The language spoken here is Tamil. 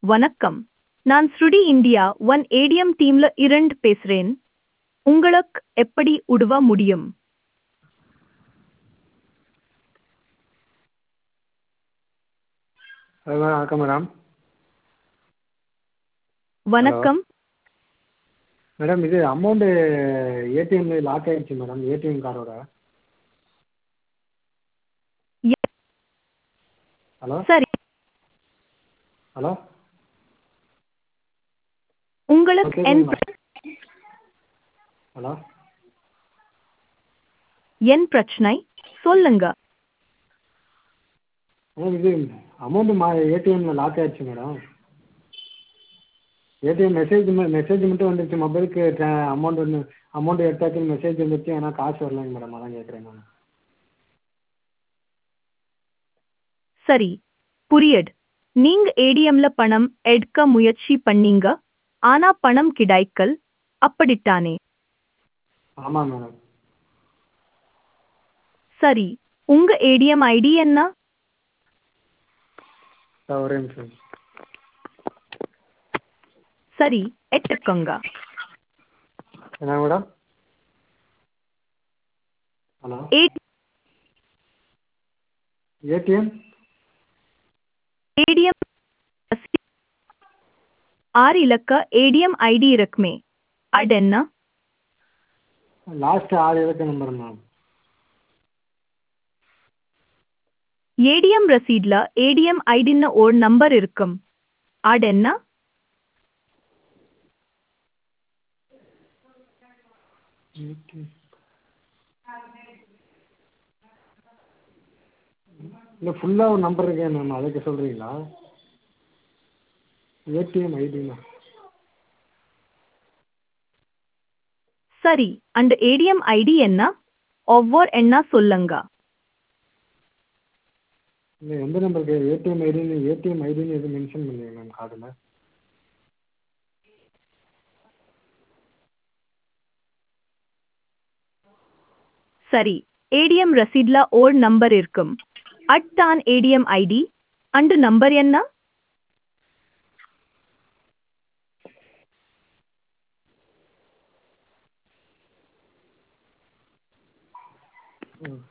வணக்கம் நான் ஸ்ருடி இந்தியா ஒன் ஏடிஎம் டீம்ல இரண்டு பேசுறேன் உங்களுக்கு எப்படி உதவ முடியும் ஹலோ வணக்கம் மேடம் வணக்கம் மேடம் இது அமௌண்ட்டு ஏடிஎம்ல லாக் ஆயிடுச்சு மேடம் ஏடிஎம் கார்டோட எ- ஹலோ சரி ஹலோ உங்களுக்கு ஓகே என் ஹலோ என் பிரச்சனை சொல்லுங்க மேடம் இது அமௌண்ட்டு மா ஏடிஎம்ல லாக் ஆயிடுச்சு மேடம் ஏடிஎம் மெசேஜ் மெசேஜ் மட்டும் வந்துருச்சு மொபைலுக்கு அமௌண்ட் வந்து அமௌண்ட் எடுத்தாச்சுன்னு மெசேஜ் வந்துருச்சு ஆனால் காசு வரலைங்க மேடம் அதான் கேட்குறேன் நான் சரி புரியுது நீங்க ஏடிஎம்ல பணம் எடுக்க முயற்சி பண்ணீங்க ஆனா பணம் கிடைக்கல் அப்படித்தானே ஆமாம் மேடம் சரி உங்க ஏடிஎம் ஐடி என்ன சார் ஒரே நிமிஷம் சரி எடுத்துக்கோங்க என்ன மேடம் ஹலோ ஏ- ஏடிஎம் ஏடிஎம் ஆறு இலக்க ஏடிஎம் ஐடி இருக்குமே அது என்ன லாஸ்ட் ஆறு இலக்க நம்பர் மேம் ஏடிஎம் ரசீட்ல ஏடிஎம் ஐடின்னு ஒரு நம்பர் இருக்கும் அது என்ன இல்லை ஃபுல்லாக ஒரு நம்பர் இருக்கே மேம் அதுக்கு சொல்கிறீங்களா ஏடிஎம் ஐடினா சரி அந்த ஏடிஎம் ஐடி என்ன ஒவ்வொரு என்ன சொல்லுங்க இல்லை எந்த நம்பருக்கு ஏடிஎம் ஐடின்னு ஏடிஎம் ஐடின்னு எதுவும் மென்ஷன் பண்ணலையே மேம் கார்டில் சரி ஏடிஎம் ரசீட்ல ஒரு நம்பர் இருக்கும் அட்டான் ஏடிஎம் ஐடி அந்த நம்பர் என்ன ம்